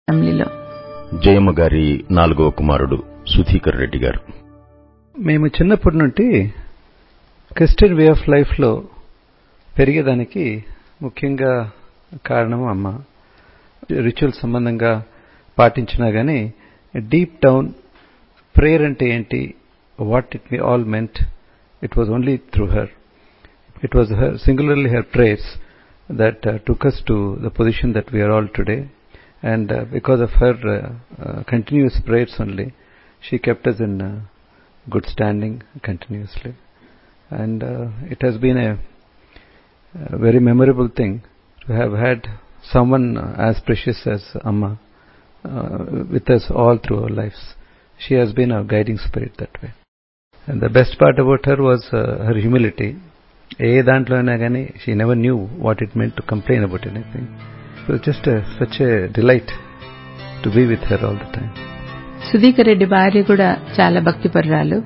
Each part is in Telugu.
ఫ్యామిలీలో జయమ్మ గారి నాలుగవ కుమారుడు సుధీకర్ రెడ్డి గారు మేము చిన్నప్పటి నుండి క్రిస్టియన్ వే ఆఫ్ లైఫ్లో పెరిగేదానికి ముఖ్యంగా కారణం అమ్మ రిచువల్ సంబంధంగా పాటించినా కానీ డీప్ డౌన్ ప్రేయర్ అంటే ఏంటి what it me all meant it was only through her it was her singularly her prayers that uh, took us to the position that we are all today. And uh, because of her uh, continuous prayers only, she kept us in good standing continuously. And it has been a, a, very memorable thing to have had someone as precious as Amma with us all through our lives. She has been our guiding spirit that way. And the best part about her was her humility. ఏ దాంట్లో అయినా కానీ she never knew what it meant to complain about anything so just such a delight to be with her all the time Sudhikar Reddy భార్య కూడా చాలా భక్తిపరురాలు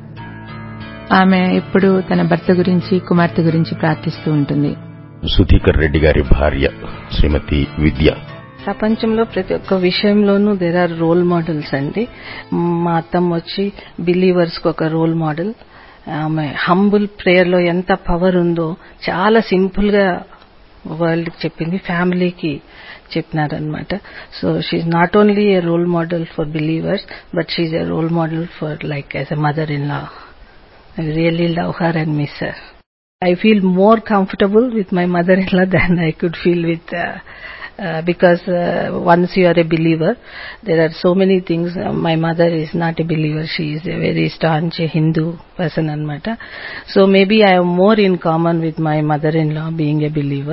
ఆమె ఎప్పుడు తన భర్త గురించి కుమార్తె గురించి ప్రార్థిస్తూ ఉంటుంది సుధీకర్ రెడ్డి గారి భార్య శ్రీమతి విద్య ప్రపంచంలో ప్రతి ఒక్క విషయంలోనూ దేర్ ఆర్ రోల్ మోడల్స్ అండి మా అత్తమ్మ వచ్చి బిలీవర్స్ కి ఒక రోల్ మోడల్ ఆమె హంబుల్ ప్రేయర్ లో ఎంత పవర్ ఉందో చాలా సింపుల్ గా వరల్డ్ కి చెప్పింది ఫ్యామిలీకి చెప్పినారనమాట so she's not only a role model for believers but she's a role model for like as a mother in law I really love her and miss her I feel more comfortable with my mother in law than I could feel with Uh, because uh, once you are a believer, there are so many things. Uh, my mother is not a believer; she is a very staunch Hindu person, anmata. So maybe I am more in common with my mother-in-law being a believer.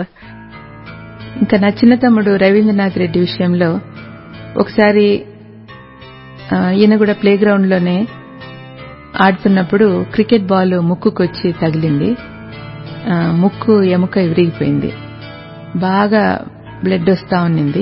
ఇంకా నా చిన్న తమ్ముడు రవీంద్రనాథ్ రెడ్డి విషయంలో ఒకసారి ఈయన కూడా ప్లే గ్రౌండ్ లోనే ఆడుతున్నప్పుడు క్రికెట్ బాల్ ముక్కుకొచ్చి తగిలింది ముక్కు ఎముక విరిగిపోయింది బాగా బ్లడ్ వస్తా ఉన్నింది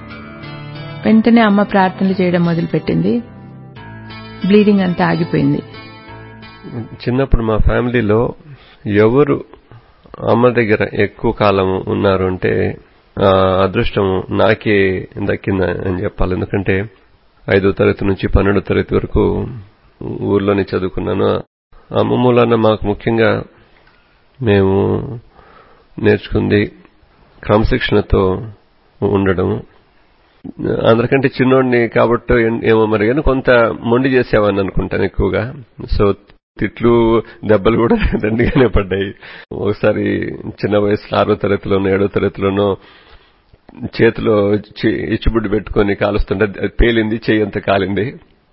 వెంటనే అమ్మ ప్రార్థనలు చేయడం మొదలుపెట్టింది బ్లీడింగ్ అంతా ఆగిపోయింది చిన్నప్పుడు మా ఫ్యామిలీలో ఎవరు అమ్మ దగ్గర ఎక్కువ కాలం ఉన్నారు అంటే అదృష్టం నాకే దక్కింది అని చెప్పాలి ఎందుకంటే ఐదో తరగతి నుంచి పన్నెండో తరగతి వరకు ఊర్లోనే చదువుకున్నాను అమ్మ మూలాన మాకు ముఖ్యంగా మేము నేర్చుకుంది క్రమశిక్షణతో ఉండడం అందరికంటే చిన్నోడిని కాబట్టి ఏమో మరి కానీ కొంత మొండి చేసేవాడిని అనుకుంటాను ఎక్కువగా సో తిట్లు దెబ్బలు కూడా దండిగానే పడ్డాయి ఒకసారి చిన్న వయసులో ఆరో తరగతిలోనో ఏడో తరగతిలోనో చేతిలో ఇచ్చుబుడ్డి పెట్టుకొని కాలుస్తుంటే అది పేలింది చెయ్యి అంత కాలింది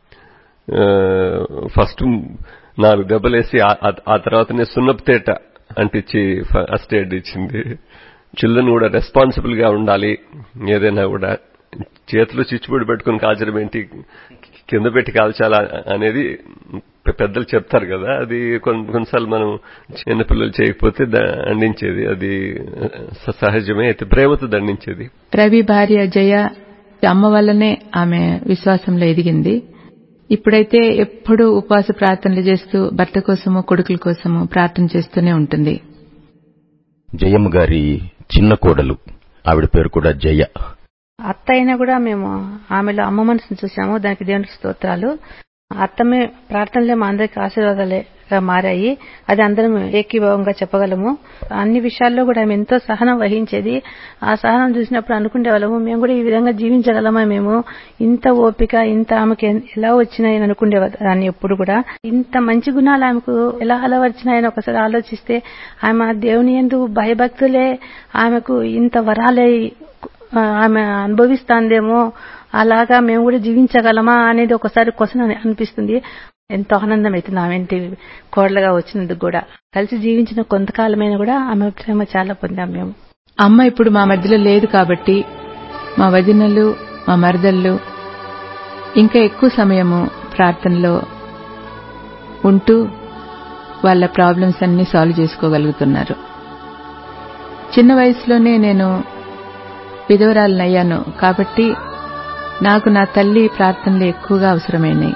ఫస్ట్ నాలుగు దెబ్బలేసి ఆ తర్వాతనే సున్నపు తేట అంటించి ఫస్ట్ ఎయిడ్ ఇచ్చింది చిల్డ్రన్ కూడా రెస్పాన్సిబుల్ గా ఉండాలి ఏదైనా కూడా చేతిలో చిచ్చుబడి పెట్టుకుని కాల్చడం ఏంటి కింద పెట్టి కాల్చాలా అనేది పెద్దలు చెప్తారు కదా అది కొన్నిసార్లు మనం చిన్నపిల్లలు చేయకపోతే దండించేది అది సహజమే అయితే ప్రేమతో దండించేది రవి భార్య జయ అమ్మ వల్లనే ఆమె విశ్వాసంలో ఎదిగింది ఇప్పుడైతే ఎప్పుడూ ఉపవాస ప్రార్థనలు చేస్తూ భర్త కోసము కొడుకుల కోసము ప్రార్థన చేస్తూనే ఉంటుంది జయమ్మ గారి చిన్న కోడలు ఆవిడ పేరు కూడా జయ అత్త అయినా కూడా మేము ఆమెలో అమ్మ మనసుని చూసాము దానికి దేవునికి స్తోత్రాలు అత్తమే ప్రార్థనలే మా అందరికి ఆశీర్వాదాలుగా మారాయి అది అందరం ఏకీభావంగా చెప్పగలము అన్ని విషయాల్లో కూడా ఆమె ఎంతో సహనం వహించేది ఆ సహనం చూసినప్పుడు అనుకునే వాళ్ళము మేము కూడా ఈ విధంగా జీవించగలమా మేము ఇంత ఓపిక ఇంత ఆమెకి ఎలా వచ్చినాయని అనుకునేదాన్ని ఎప్పుడు కూడా ఇంత మంచి గుణాలు ఆమెకు ఎలా అలవర్చినాయని ఒకసారి ఆలోచిస్తే ఆమె దేవుని ఎందు భయభక్తులే ఆమెకు ఇంత వరాలే ఆమె అనుభవిస్తాందేమో అలాగా మేము కూడా జీవించగలమా అనేది ఒకసారి క్వశ్చన్ అనిపిస్తుంది ఎంతో ఆనందం అవుతుంది ఆమె ఇంటి కోడలుగా వచ్చినందుకు కూడా కలిసి జీవించిన కొంతకాలమైనా కూడా ఆమె ప్రేమ చాలా పొందాం మేము అమ్మ ఇప్పుడు మా మధ్యలో లేదు కాబట్టి మా వదినలు మా మరదళ్ళు ఇంకా ఎక్కువ సమయము ప్రార్థనలో ఉంటూ వాళ్ళ ప్రాబ్లమ్స్ అన్ని సాల్వ్ చేసుకోగలుగుతున్నారు చిన్న వయసులోనే నేను విధవరాలనయ్యాను కాబట్టి నాకు నా తల్లి ప్రార్థనలు ఎక్కువగా అవసరమైనాయి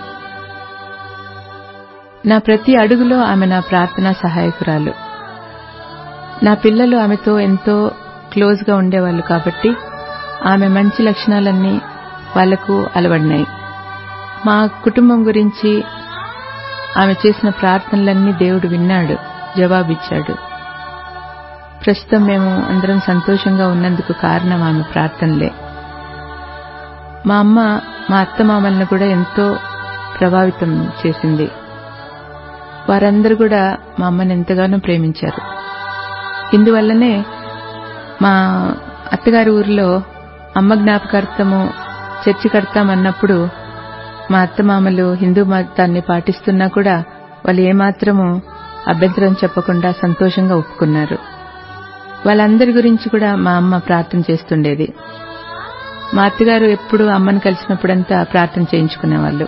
నా ప్రతి అడుగులో ఆమె నా ప్రార్థనా సహాయకురాలు నా పిల్లలు ఆమెతో ఎంతో క్లోజ్గా ఉండేవాళ్ళు కాబట్టి ఆమె మంచి లక్షణాలన్నీ వాళ్లకు అలవడినాయి మా కుటుంబం గురించి ఆమె చేసిన ప్రార్థనలన్నీ దేవుడు విన్నాడు జవాబిచ్చాడు ప్రస్తుతం మేము అందరం సంతోషంగా ఉన్నందుకు కారణం ఆమె ప్రార్థనలే మా అమ్మ మా అత్తమామలను కూడా ఎంతో ప్రభావితం చేసింది వారందరూ కూడా మా అమ్మని ఎంతగానో ప్రేమించారు ఇందువల్లనే మా అత్తగారి ఊరిలో అమ్మ జ్ఞాపకార్థము చర్చి కడతామన్నప్పుడు మా అత్తమామలు హిందూ మతాన్ని పాటిస్తున్నా కూడా వాళ్ళు ఏమాత్రము అభ్యంతరం చెప్పకుండా సంతోషంగా ఒప్పుకున్నారు వాళ్ళందరి గురించి కూడా మా అమ్మ ప్రార్థన చేస్తుండేది మా అత్తగారు ఎప్పుడు అమ్మను కలిసినప్పుడంతా ప్రార్థన చేయించుకునేవాళ్ళు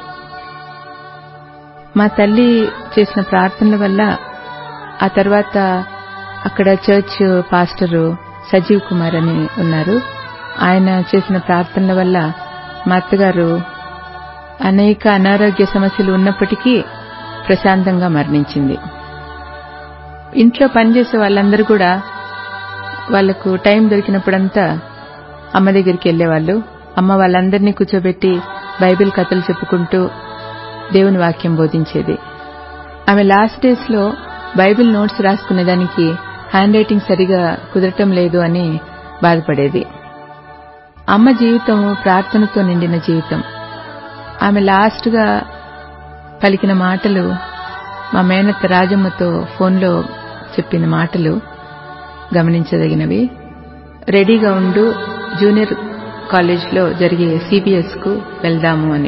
మా తల్లి చేసిన ప్రార్థనల వల్ల ఆ తర్వాత అక్కడ చర్చ్ పాస్టరు సజీవ్ కుమార్ అని ఉన్నారు ఆయన చేసిన ప్రార్థనల వల్ల మా అత్తగారు అనేక అనారోగ్య సమస్యలు ఉన్నప్పటికీ ప్రశాంతంగా మరణించింది ఇంట్లో పనిచేసే వాళ్ళందరూ కూడా వాళ్లకు టైం దొరికినప్పుడంతా అమ్మ దగ్గరికి వెళ్లేవాళ్ళు అమ్మ వాళ్ళందరినీ కూర్చోబెట్టి బైబిల్ కథలు చెప్పుకుంటూ దేవుని వాక్యం బోధించేది ఆమె లాస్ట్ డేస్ లో బైబిల్ నోట్స్ రాసుకునేదానికి హ్యాండ్ రైటింగ్ సరిగా కుదరటం లేదు అని బాధపడేది అమ్మ జీవితం ప్రార్థనతో నిండిన జీవితం ఆమె లాస్ట్ గా పలికిన మాటలు మా మేనత్త రాజమ్మతో ఫోన్లో చెప్పిన మాటలు గమనించదగినవి రెడీగా ఉండు జూనియర్ కాలేజ్లో జరిగే సిబిఎస్ కు వెళ్దాము అని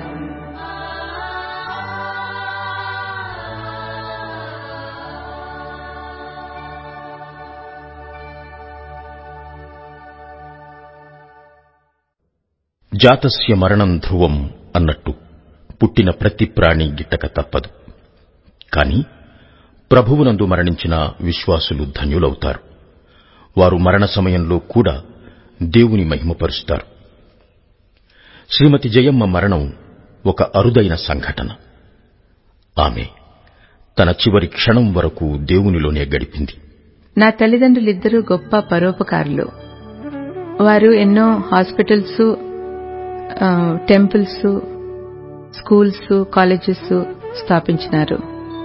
జాతస్య మరణం ధ్రువం అన్నట్టు పుట్టిన ప్రతి ప్రాణి గిట్టక తప్పదు కాని ప్రభువునందు మరణించిన విశ్వాసులు ధన్యులవుతారు వారు మరణ సమయంలో కూడా దేవుని మహిమపరుస్తారు శ్రీమతి జయమ్మ మరణం ఒక అరుదైన సంఘటన ఆమె తన చివరి క్షణం వరకు దేవునిలోనే గడిపింది నా తల్లిదండ్రులిద్దరూ గొప్ప పరోపకారులు వారు ఎన్నో హాస్పిటల్స్ టెంపుల్స్ స్కూల్స్ కాలేజెస్ స్థాపించినారు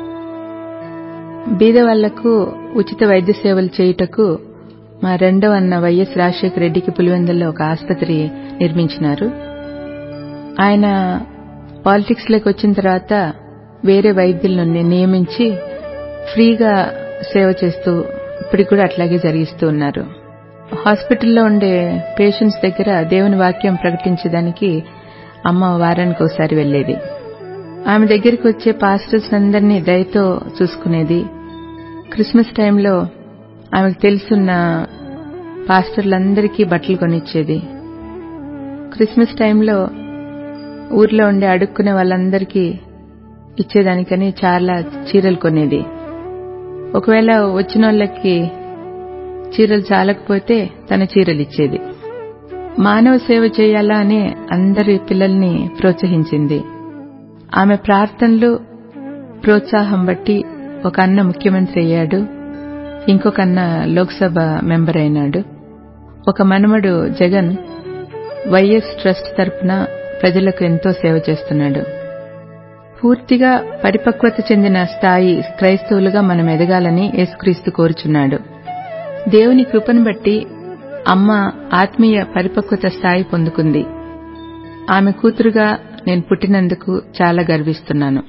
బీద వాళ్లకు ఉచిత వైద్య సేవలు చేయుటకు మా రెండవ అన్న వైఎస్ రాజశేఖర రెడ్డికి పులివెందుల్లో ఒక ఆసుపత్రి నిర్మించినారు ఆయన పాలిటిక్స్ లోకి వచ్చిన తర్వాత వేరే వైద్యులను నియమించి ఫ్రీగా సేవ చేస్తూ ఇప్పటికి కూడా అట్లాగే జరిగిస్తూ ఉన్నారు హాస్పిటల్లో ఉండే పేషెంట్స్ దగ్గర దేవుని వాక్యం ప్రకటించడానికి అమ్మ వారానికి ఒకసారి వెళ్లేది ఆమె దగ్గరికి వచ్చే పాస్టర్స్ అందరినీ దయతో చూసుకునేది క్రిస్మస్ టైంలో ఆమెకు తెలుసున్న పాస్టర్లందరికీ బట్టలు కొనిచ్చేది క్రిస్మస్ టైంలో ఊర్లో ఉండే అడుక్కునే వాళ్ళందరికీ ఇచ్చేదానికని చాలా చీరలు కొనేది ఒకవేళ వచ్చిన వాళ్ళకి చీరలు చాలకపోతే తన చీరలు ఇచ్చేది మానవ సేవ చేయాలా అని అందరి పిల్లల్ని ప్రోత్సహించింది ఆమె ప్రార్థనలు ప్రోత్సాహం బట్టి ఒక అన్న ముఖ్యమంత్రి అయ్యాడు ఇంకొక అన్న లోక్సభ మెంబర్ అయినాడు ఒక మనమడు జగన్ వైఎస్ ట్రస్ట్ తరపున ప్రజలకు ఎంతో సేవ చేస్తున్నాడు పూర్తిగా పరిపక్వత చెందిన స్థాయి క్రైస్తవులుగా మనం ఎదగాలని యేసుక్రీస్తు కోరుచున్నాడు దేవుని కృపను బట్టి అమ్మ ఆత్మీయ పరిపక్వత స్థాయి పొందుకుంది ఆమె కూతురుగా నేను పుట్టినందుకు చాలా గర్విస్తున్నాను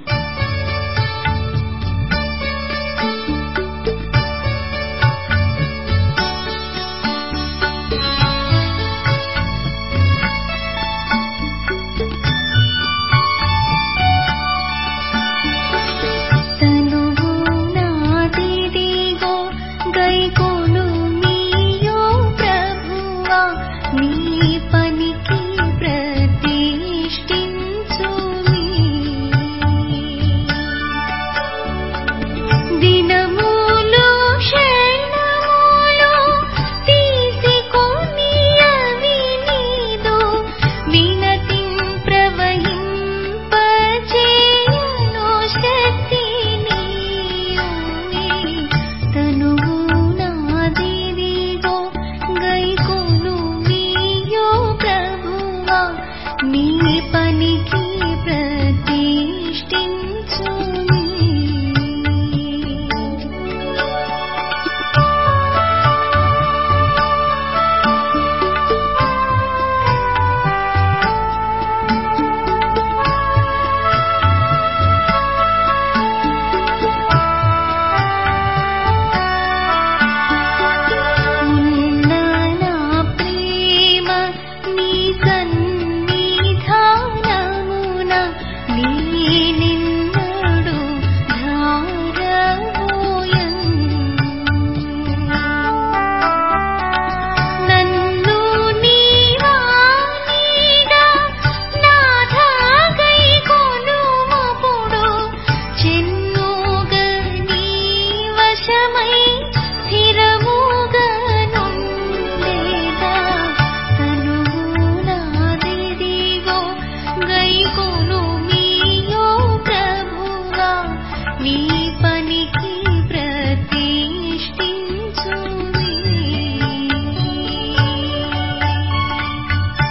పనికి ప్రతిష్ఠించుమి పనికి ప్రతిష్ఠించుమి ఉన్న నా ప్రేమ నీ సన్నిధానమున నేనెన్నడూ ధారవోయన్ నన్ను నీవానిగా నాథగై కొనుమపుడు చెన్నుగ నీ వశమై స్థిరముగా నుండేదా తనువునాదిదిగో గైకొను మీయో ప్రభువా నీ పనికి ప్రతిష్ఠించుమి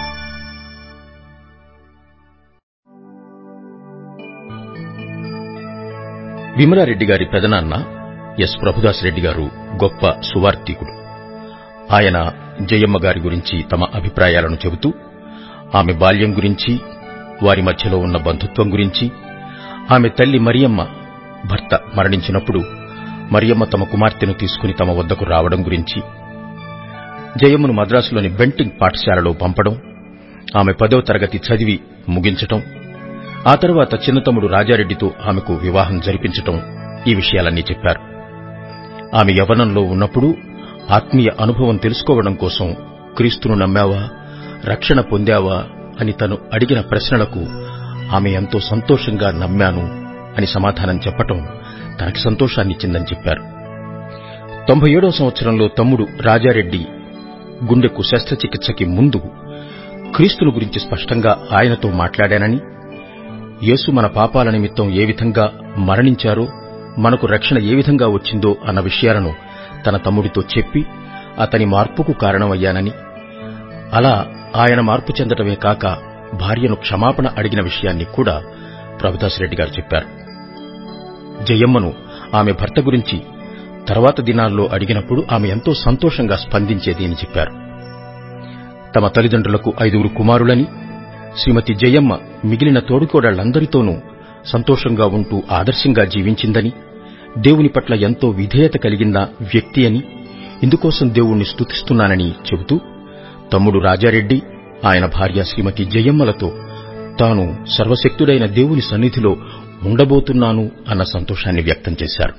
విమలారెడ్డి గారి పెదనాన్న ఎస్ ప్రభుదాస్ రెడ్డి గారు గొప్ప సువార్థికుడు ఆయన జయమ్మ గారి గురించి తమ అభిప్రాయాలను చెబుతూ ఆమె బాల్యం గురించి వారి మధ్యలో ఉన్న బంధుత్వం గురించి ఆమె తల్లి మరియమ్మ భర్త మరణించినప్పుడు మరియమ్మ తమ కుమార్తెను తీసుకుని తమ వద్దకు రావడం గురించి జయమ్మను మద్రాసులోని బెంటింగ్ పాఠశాలలో పంపడం ఆమె పదో తరగతి చదివి ముగించటం ఆ తర్వాత చిన్నతమ్ముడు రాజారెడ్డితో ఆమెకు వివాహం జరిపించటం ఈ విషయాలన్నీ చెప్పారు ఆమె యవనంలో ఉన్నప్పుడు ఆత్మీయ అనుభవం తెలుసుకోవడం కోసం క్రీస్తును నమ్మావా రక్షణ పొందావా అని తను అడిగిన ప్రశ్నలకు ఆమె ఎంతో సంతోషంగా నమ్మాను అని సమాధానం చెప్పటం తనకి సంతోషాన్నిచ్చిందని చెప్పారు తొంభై ఏడో సంవత్సరంలో తమ్ముడు రాజారెడ్డి గుండెకు శస్త్రచికిత్సకి ముందు క్రీస్తును గురించి స్పష్టంగా ఆయనతో మాట్లాడానని యేసు మన పాపాల నిమిత్తం ఏ విధంగా మరణించారో మనకు రక్షణ ఏ విధంగా వచ్చిందో అన్న విషయాలను తన తమ్ముడితో చెప్పి అతని మార్పుకు కారణమయ్యానని అలా ఆయన మార్పు చెందటమే కాక భార్యను క్షమాపణ అడిగిన విషయాన్ని కూడా ప్రభుదాస్ రెడ్డి గారు చెప్పారు జయమ్మను ఆమె భర్త గురించి తర్వాత దినాల్లో అడిగినప్పుడు ఆమె ఎంతో సంతోషంగా స్పందించేది అని చెప్పారు తమ తల్లిదండ్రులకు ఐదుగురు కుమారులని శ్రీమతి జయమ్మ మిగిలిన తోడుకోడళ్లందరితోనూ సంతోషంగా ఉంటూ ఆదర్శంగా జీవించిందని దేవుని పట్ల ఎంతో విధేయత కలిగిన వ్యక్తి అని ఇందుకోసం దేవుణ్ణి స్తుతిస్తున్నానని చెబుతూ తమ్ముడు రాజారెడ్డి ఆయన భార్య శ్రీమతి జయమ్మలతో తాను సర్వశక్తుడైన దేవుని సన్నిధిలో ఉండబోతున్నాను అన్న సంతోషాన్ని వ్యక్తం చేశారు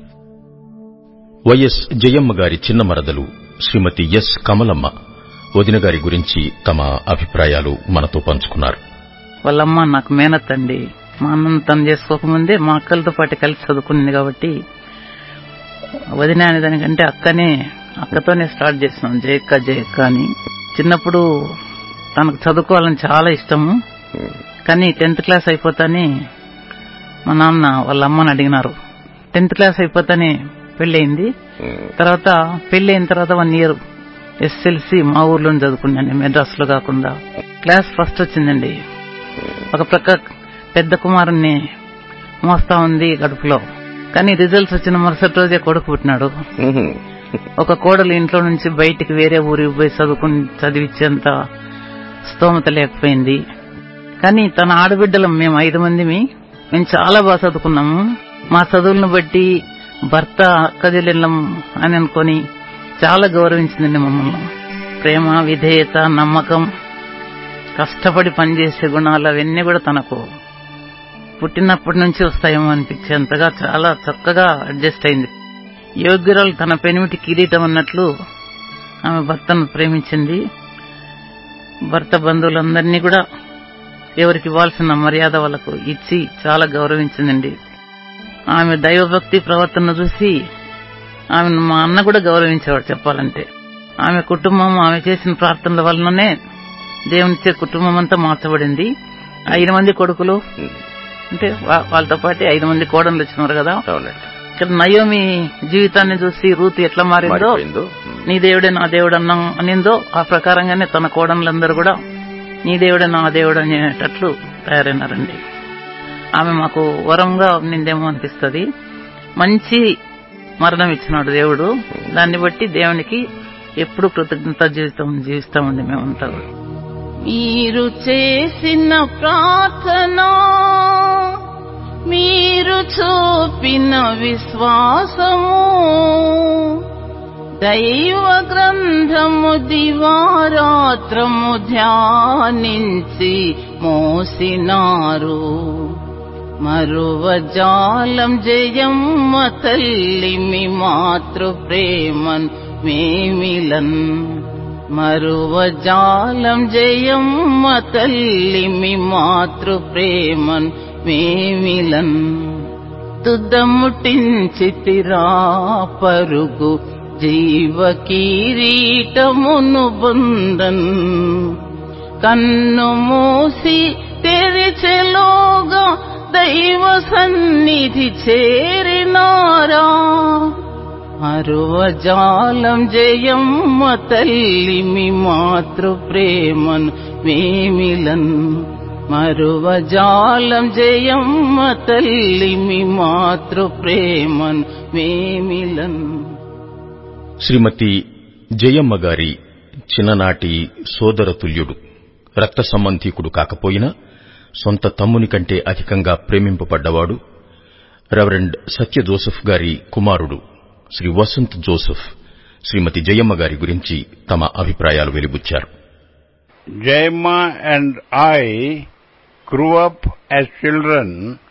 వైఎస్ జయమ్మ గారి చిన్న మరదలు శ్రీమతి ఎస్ కమలమ్మ వదిన గారి గురించి తమ అభిప్రాయాలు మనతో పంచుకున్నారు వాళ్ళమ్మ నాకు మేనత్ అండి మా అన్నను తను చేసుకోకముందే మా అక్కలతో పాటు కలిసి చదువుకునింది కాబట్టి వదిన అనే దానికంటే అక్కనే అక్కతోనే స్టార్ట్ చేసినాం జయక్క జయక్క అని చిన్నప్పుడు తనకు చదువుకోవాలని చాలా ఇష్టము కానీ టెన్త్ క్లాస్ అయిపోతానే మా నాన్న వాళ్ళ అమ్మని అడిగినారు టెన్త్ క్లాస్ అయిపోతానే పెళ్ళయింది తర్వాత పెళ్లి అయిన తర్వాత వన్ ఇయర్ ఎస్ఎల్సి మా ఊర్లోనే చదువుకున్నాను మెడ్రాస్ లో కాకుండా క్లాస్ ఫస్ట్ వచ్చిందండి ఒక ప్రక్క పెద్ద కుమారుణ్ణి మోస్తా ఉంది గడుపులో కానీ రిజల్ట్స్ వచ్చిన మరుసటి రోజే కొడుకు పుట్టినాడు ఒక కోడలు ఇంట్లో నుంచి బయటికి వేరే ఊరికి పోయి చదువుకుని చదివించేంత స్తోమత లేకపోయింది కానీ తన ఆడబిడ్డలం మేము ఐదు మందిమి మేము చాలా బాగా చదువుకున్నాము మా చదువులను బట్టి భర్త అక్కజెల్లెళ్ళం అని అనుకొని చాలా గౌరవించిందండి మమ్మల్ని ప్రేమ విధేయత నమ్మకం కష్టపడి పనిచేసే గుణాలు అవన్నీ కూడా తనకు పుట్టినప్పటి నుంచి వస్తాయేమో అనిపించేంతగా చాలా చక్కగా అడ్జస్ట్ అయింది యోగ్యురాలు తన పెనిమిటి కిరీటం అన్నట్లు ఆమె భర్తను ప్రేమించింది భర్త బంధువులందరినీ కూడా ఎవరికి ఇవ్వాల్సిన మర్యాద వాళ్ళకు ఇచ్చి చాలా గౌరవించిందండి ఆమె దైవభక్తి ప్రవర్తన చూసి ఆమెను మా అన్న కూడా గౌరవించేవాడు చెప్పాలంటే ఆమె కుటుంబం ఆమె చేసిన ప్రార్థనల వలననే దేవునిచ్చే కుటుంబం అంతా మార్చబడింది ఐదు మంది కొడుకులు అంటే వా- వాళ్ళతో పాటు ఐదు మంది కోడళ్ళు వచ్చినారు కదా అవునండి ఇక్కడ నయోమి జీవితాన్ని చూసి రూతు ఎట్లా మారిందో మారిపోయిందో నీ దేవుడే నా దేవుడు అన్నా అనిందో ఆ ప్రకారంగానే తన కోడళ్ళందరూ కూడా నీ దేవుడు నా దేవుడు అనేటట్లు తయారైనారండి ఆమె మాకు వరంగా నిందేమో అనిపిస్తుంది మంచి మరణం ఇచ్చినాడు దేవుడు దాన్ని బట్టి దేవునికి ఎప్పుడు కృతజ్ఞత జీవితం జీవిస్తామండి మేమంతా మీరు చేసిన ప్రార్థన మీరు చూపిన విశ్వాసము దైవ గ్రంథము దివారాత్రము ధ్యానించి మోసినారు మరువజాలం జయమ్మ తల్లి మీ మాతృ ప్రేమన్ మేమిలన్ మరువజాలం జయమ్మ తల్లి మీ మాతృ ప్రేమన్ మేమిలన్ తుదముటించితిరా పరుగు జీవ కిరీటమును బొందన్ కన్ను మూసి తెరిచెలోగా దైవ సన్నిధి చేరినారా అరువజాలం జయమ్మ తల్లి మీ మాతృ ప్రేమను మేమిలన్ మరువజాలం జయమ్మ తల్లి మీ మాతృ ప్రేమన్ మేమిలన్ శ్రీమతి జయమ్మ గారి చిన్ననాటి సోదరతుల్యుడు రక్త సంబంధీకుడు కాకపోయినా సొంత తమ్ముని కంటే అధికంగా ప్రేమింపబడ్డవాడు రెవరెండ్ సత్య జోసెఫ్ గారి కుమారుడు శ్రీ వసంత్ జోసెఫ్ శ్రీమతి జయమ్మ గారి గురించి తమ అభిప్రాయాలు వెలిబుచ్చారు Jayama and I grew up as children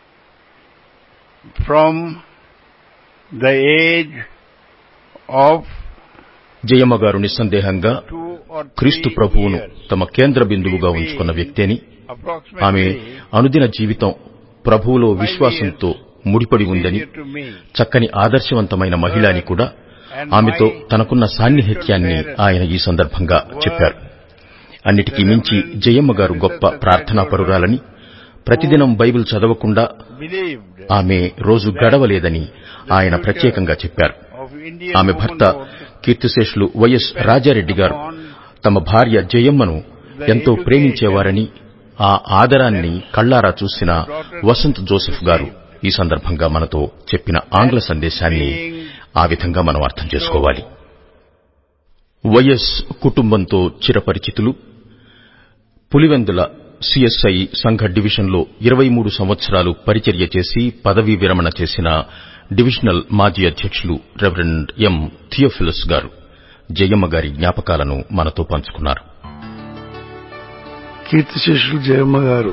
from the age of Jayamma గారు నిస్సందేహంగా two or క్రీస్తు three ప్రభువును years. తమ కేంద్ర బిందువుగా ఉంచుకున్న వ్యక్తి అని ఆమె Approximately అనుదిన జీవితం ప్రభువులో విశ్వాసంతో ముడిపడి ఉందని senior to me. చక్కని ఆదర్శవంతమైన మహిళ అని కూడా ఆమెతో తనకున్న సాన్నిహిత్యాన్ని ఆయన ఈ సందర్భంగా చెప్పారు అన్నిటికీ మించి జయమ్మ గారు గొప్ప ప్రార్థనా పరురాలని ప్రతిదినం బైబిల్ చదవకుండా Believed ఆమె రోజు గడవలేదని ఆయన ప్రత్యేకంగా చెప్పారు of Indian ఆమె భర్త womanhood కీర్తిశేషులు వైఎస్ రాజారెడ్డి గారు తమ భార్య జయమ్మను ఎంతో ప్రేమించేవారని ఆ ఆదరాన్ని కళ్లారా చూసిన వసంత్ జోసెఫ్ గారు ఈ సందర్భంగా మనతో చెప్పిన ఆంగ్ల సందేశాన్ని ఆ విధంగా మనం అర్థం చేసుకోవాలి వైఎస్ కుటుంబంతో చిరపరిచితులు పులివెందుల సిఎస్ఐ సంఘ డివిజన్లో ఇరవై మూడు సంవత్సరాలు పరిచర్య చేసి పదవీ విరమణ చేసిన డివిజనల్ మాజీ అధ్యక్షులు రెవరెండ్ ఎం థియోఫిలస్ గారు జయమ్మ గారి జ్ఞాపకాలను మనతో పంచుకున్నారు కీర్తిశేషులు జయమ్మ గారు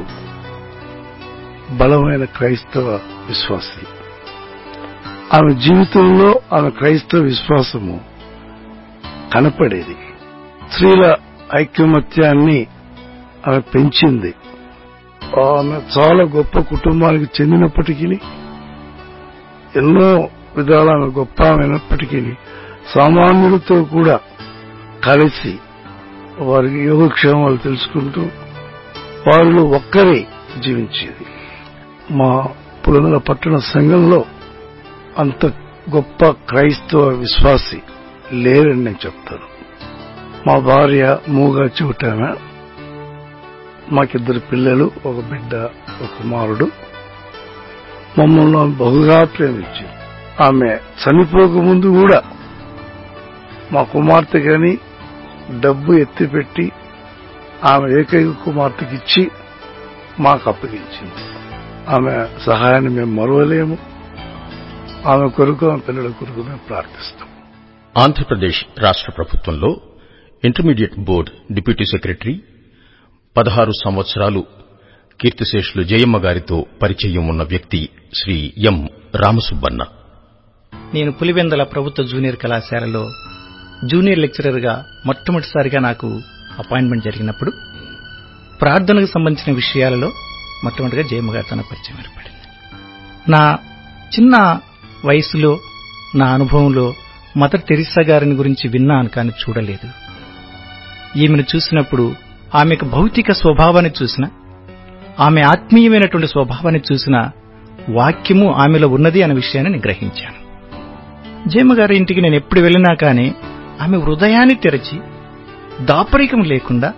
బలమైన క్రైస్తవ విశ్వాసి ఆమె జీవితంలో ఆమె క్రైస్తవ విశ్వాసము కనపడేది స్త్రీల ఐక్యమత్యాన్ని ఆమె పెంచింది ఆమె చాలా గొప్ప కుటుంబానికి చెందినప్పటికీ ఎన్నో విధాల ఆమె గొప్ప అయినప్పటికీ సామాన్యులతో కూడా కలిసి వారికి యోగక్షేమాలు తెలుసుకుంటూ వారిలో ఒక్కరే జీవించేది మా పులందల పట్టణ సంఘంలో అంత గొప్ప క్రైస్తవ విశ్వాసి లేరని నేను చెప్తాను మా భార్య మూగా చూటామె మాకిద్దరు పిల్లలు ఒక బిడ్డ ఒక కుమారుడు మమ్మల్ని ఆమె బహుగా ప్రేమించింది ఆమె చనిపోక ముందు కూడా మా కుమార్తె గాని డబ్బు ఎత్తిపెట్టి ఆమె ఏకైక కుమార్తెకి ఇచ్చి మాకు అప్పగించింది ఆమె సహాయాన్ని మేము మరవలేము ఆమె కొరకు ఆమె పిల్లల కొరకు మేము ప్రార్థిస్తాం ఆంధ్రప్రదేశ్ రాష్ట్ర ప్రభుత్వంలో ఇంటర్మీడియట్ బోర్డ్ డిప్యూటీ సెక్రటరీ పదహారు సంవత్సరాలు కీర్తిశేషులు జయమ్మ గారితో పరిచయం ఉన్న వ్యక్తి శ్రీ ఎం రామసుబ్బన్న నేను పులివెందల ప్రభుత్వ జూనియర్ కళాశాలలో జూనియర్ లెక్చరర్గా మొట్టమొదటిసారిగా నాకు అపాయింట్మెంట్ జరిగినప్పుడు ప్రార్థనకు సంబంధించిన విషయాలలో మొట్టమొదటిగా జయమ్మ గారితో పరిచయం ఏర్పడింది నా చిన్న వయసులో నా అనుభవంలో మదర్ తెరిసా గారిని గురించి విన్నాను కానీ చూడలేదు ఈమెను చూసినప్పుడు ఆమెకు భౌతిక స్వభావాన్ని చూసిన ఆమె ఆత్మీయమైనటువంటి స్వభావాన్ని చూసిన వాక్యము ఆమెలో ఉన్నది అనే విషయాన్ని నేను గ్రహించాను జయమ్మ గారి ఇంటికి నేను ఎప్పుడు వెళ్ళినా కానీ ఆమె హృదయాన్ని తెరచి దాపరికం లేకుండా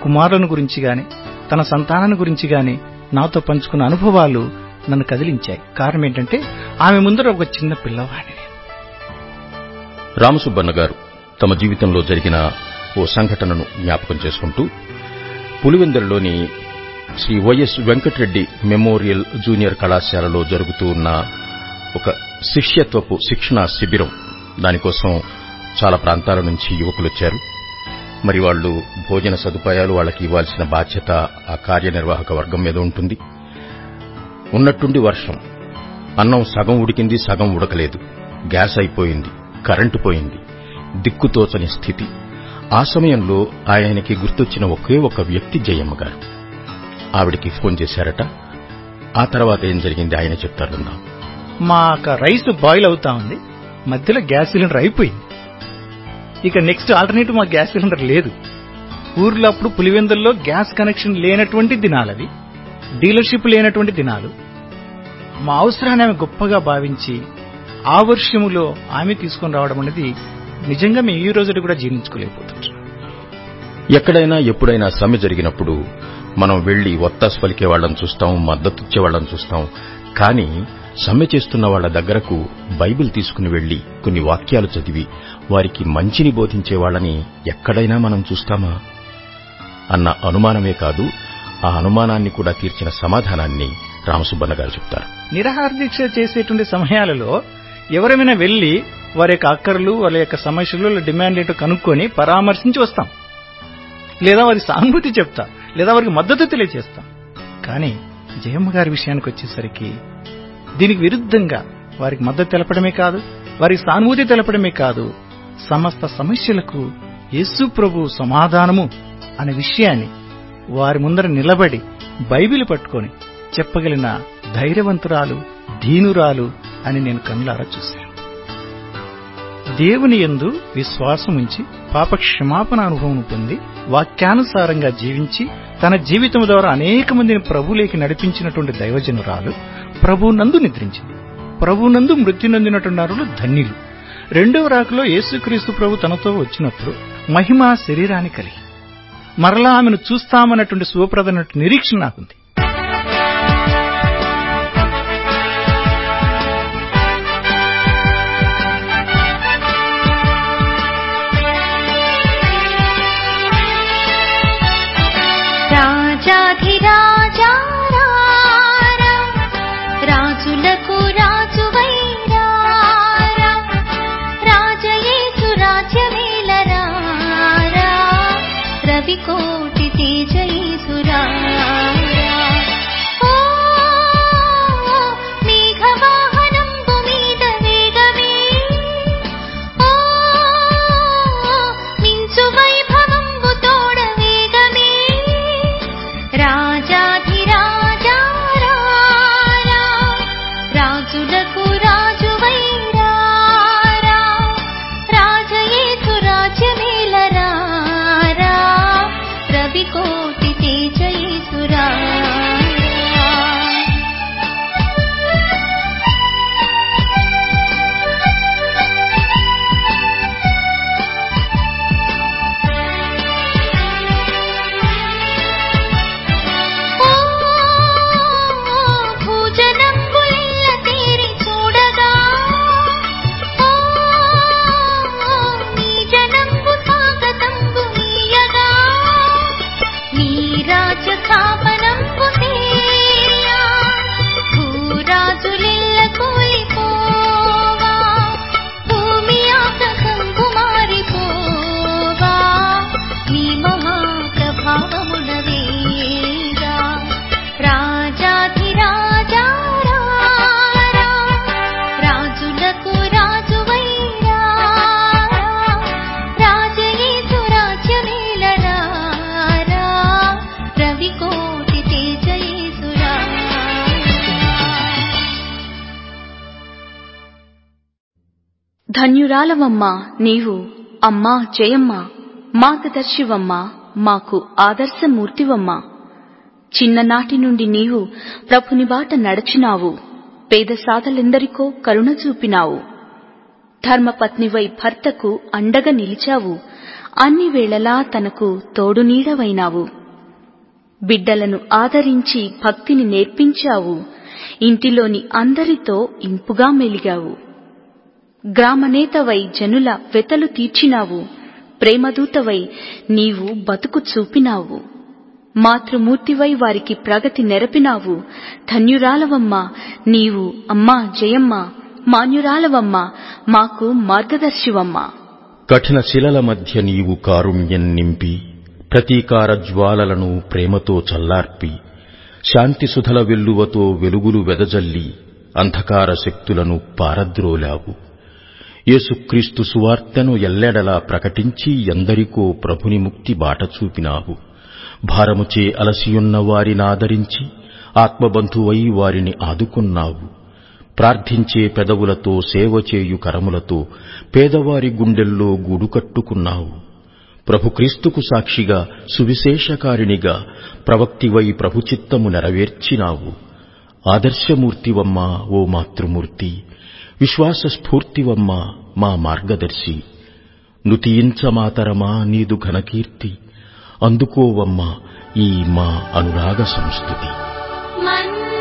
కుమారులను గురించి గాని తన సంతానాన్ని గురించి గాని నాతో పంచుకున్న అనుభవాలు నన్ను కదిలించాయి కారణం ఏంటంటే ఆమె ముందర ఒక చిన్న పిల్లవాడిని రామసుబ్బన్న గారు తమ జీవితంలో జరిగిన ఓ సంఘటనను జ్ఞాపకం చేసుకుంటూ పులివెందులలోని Shri YS Venkatareddy memorial junior కళాశాలలో జరుగుతూ ఉన్న ఒక శిష్యత్వపు శిక్షణా శిబిరం దానికోసం చాలా ప్రాంతాల నుంచి యువకులు వచ్చారు మరి వాళ్ళు భోజన సదుపాయాలు వాళ్ళకి ఇవ్వాల్సిన బాధ్యత ఆ కార్యనిర్వాహక వర్గం మీద ఉంటుంది ఉన్నట్టుండి వర్షం అన్నం సగం ఉడికింది సగం ఉడకలేదు గ్యాస్ అయిపోయింది కరెంటు పోయింది దిక్కుతోచని స్థితి ఆ సమయంలో ఆయనకి గుర్తొచ్చిన ఒకే ఒక వ్యక్తి జయమ్మ గారు ఆవిడికి ఫోన్ చేశారట ఆ తర్వాత ఏం జరిగింది ఆయన చెప్తారు విందాం మా రైస్ బాయిల్ అవుతా ఉంది మధ్యలో గ్యాస్ సిలిండర్ అయిపోయింది ఇక నెక్స్ట్ ఆల్టర్నేటివ్ మా గ్యాస్ సిలిండర్ లేదు ఊర్లో అప్పుడు పులివెందుల్లో గ్యాస్ కనెక్షన్ లేనటువంటి దినాలవి డీలర్షిప్ లేనటువంటి దినాలు మా అవసరాన్ని ఆమె గొప్పగా భావించి ఆ వర్షములో ఆమె తీసుకొని రావడం అనేది నిజంగా మేము ఈ రోజు కూడా జీర్ణించుకోలేకపోతుంటాం ఎక్కడైనా ఎప్పుడైనా సమ్మె జరిగినప్పుడు మనం వెళ్లి ఒత్తాసు పలికే వాళ్ళని చూస్తాం మద్దతిచ్చే వాళ్ళని చూస్తాం కానీ సమ్మె చేస్తున్న వాళ్ళ దగ్గరకు బైబిల్ తీసుకుని వెళ్లి కొన్ని వాక్యాలు చదివి వారికి మంచిని బోధించే వాళ్ళని ఎక్కడైనా మనం చూస్తామా అన్న అనుమానమే కాదు ఆ అనుమానాన్ని కూడా తీర్చిన సమాధానాన్ని రామసుబ్బన్న గారు చెప్తారు నిరాహార దీక్ష చేసేటువంటి సమయాలలో ఎవరైనా వెళ్లి వారి యొక్క అక్కర్లు వాళ్ళ యొక్క సమస్యలు వాళ్ళ డిమాండ్ ఏంటో కనుక్కొని పరామర్శించి వస్తాం లేదా వారి సానుభూతి చెప్తాం లేదా వారికి మద్దతు తెలియజేస్తాం కానీ జయమ్మ గారి విషయానికి వచ్చేసరికి దీనికి విరుద్ధంగా వారికి మద్దతు తెలపడమే కాదు వారికి సానుభూతి తెలపడమే కాదు సమస్త సమస్యలకు యేసు ప్రభు సమాధానము అనే విషయాన్ని వారి ముందర నిలబడి బైబిల్ పట్టుకొని చెప్పగలిగిన ధైర్యవంతురాలు దీనురాలు అని నేను కన్నులారా చూశాను దేవుని యందు విశ్వాసం ఉంచి పాప క్షమాపణ అనుభవం పొంది వాక్యానుసారంగా జీవించి తన జీవితం ద్వారా అనేక మందిని ప్రభులేకి నడిపించినటువంటి దైవజనురాలు ప్రభునందు నిద్రించింది ప్రభునందు మృత్యు నొందినటువంటి ధన్యులు రెండవ రాకలో యేసుక్రీస్తు ప్రభు తనతో వచ్చినప్పుడు మహిమ శరీరాన్ని కలిగి మరలా ఆమెను చూస్తామన్నటువంటి శుభప్రదమైన నిరీక్షణ నాకుంది రాజాధిరాజా రారా, రాజులకు రాజువైరా రాజయేసు రాజ్యమేలరా రవికోటి తేజయేసురా ఓ మేఘవాహనంబు మీద వేగమే ఓ మించు వైభవంబు తోడ వేగమే రాజాధిరాజా రారా, రాజులకు రాజువైరా రాజయేసు రాజ్యమేలరా రవికోటి తేజయేసురా భూజనంబుల్ల తీరి చూడగా ఓ నీ జనంబు స్వాగతంబు నీయగా నీ రాజకాపనంబు తేరియా భూరాజులిల్ల కూలిపోవా భూమి ఆకాశంబు మారిపోవా నీ మహాప్రభావమునవేగా రాజాధిరాజా రారా, రాజులకు రాజువైరా రాజయేసు రాజ్యమేలరా రవికోటి తేజయేసురా ధన్యురాలవమ్మా నీవు అమ్మా జయమ్మ మార్గదర్శివమ్మా మాకు ఆదర్శమూర్తివమ్మా చిన్ననాటి నుండి నీవు ప్రభుని బాట నడచినావు పేద సాధలెందరికో కరుణ చూపినావు ధర్మపత్నివై భర్తకు అండగా నిలిచావు అన్ని వేళలా తనకు తోడు నీడవైనావు బిడ్డలను ఆదరించి భక్తిని నేర్పించావు ఇంటిలోని అందరితో ఇంపుగా మెలిగావు గ్రామనేతవై జనుల వెతలు తీర్చినావు ప్రేమదూతవై నీవు బతుకు చూపినావు మాతృమూర్తివై వారికి ప్రగతి నెరపినావు ధన్యురాలవమ్మా నీవు అమ్మా జయమ్మ మాన్యురాలవమ్మా మాకు మార్గదర్శివమ్మా కఠిన శిలల మధ్య నీవు కారుణ్యం నింపి ప్రతీకార జ్వాలలను ప్రేమతో చల్లార్పి శాంతి సుధల వెల్లువతో వెలుగులు వెదజల్లి అంధకార శక్తులను పారద్రోలావు యేసుక్రీస్తు సువార్తెను ఎల్లెడలా ప్రకటించి ఎందరికో ప్రభుని ముక్తి బాట చూపినావు భారముచే అలసియున్న వారినాదరించి ఆత్మబంధువై వారిని ఆదుకున్నావు ప్రార్థించే పెదవులతో సేవ చేయు కరములతో పేదవారి గుండెల్లో గూడు కట్టుకున్నావు ప్రభుక్రీస్తుకు సాక్షిగా సువిశేషకారిణిగా ప్రవక్తివై ప్రభుచిత్తము నెరవేర్చినావు ఆదర్శమూర్తివమ్మా ఓ మాతృమూర్తి విశ్వాస స్ఫూర్తివమ్మా మా మార్గదర్శి నుతియించమాతరమా నీదు ఘనకీర్తి అందుకోవమ్మా ఈ మా అనురాగ సంస్థుతి మన్నా